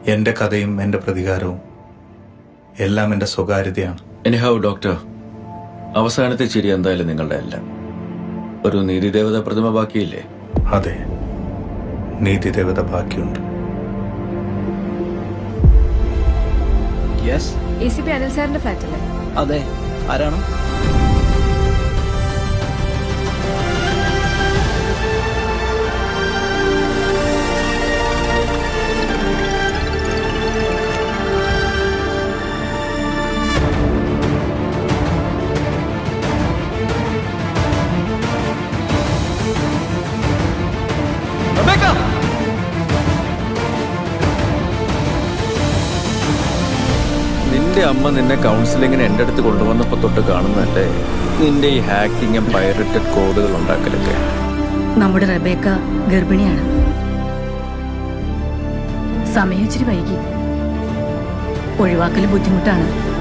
എൻ്റെ കഥയും എൻ്റെ പ്രതികാരവും എല്ലാം എൻ്റെ സ്വകാര്യതയാണ് എനിഹാവ് ഡോക്ടർ അവസാനത്തെ ചിരി എന്തായാലും നിങ്ങളുടെ അല്ല ഒരു നീതിദേവത പ്രതിമ ബാക്കിയില്ലേ അതെ നീതിദേവത ബാക്കിയുണ്ട് yes A C P Anil സാറിന്റെ ഫ്ലാറ്റ് അല്ലേ അതെ ആരാണ് റബേക്ക നിന്റെ അമ്മ നിന്നെ കൗൺസിലിങ്ങിന് എൻ്റെ അടുത്ത് കൊണ്ടുവന്നപ്പോൾ തൊട്ട് കാണുന്നതല്ലേ നിന്റെ ഈ ഹാക്കിങ്ങും പൈററ്റഡ് കോഡുകൾ ഉണ്ടാക്കലൊക്കെ നമ്മുടെ റബേക്ക ഗർഭിണിയാണ് സമയം ഇച്ചിരി വൈകി ഒഴിവാക്കൽ ബുദ്ധിമുട്ടാണ്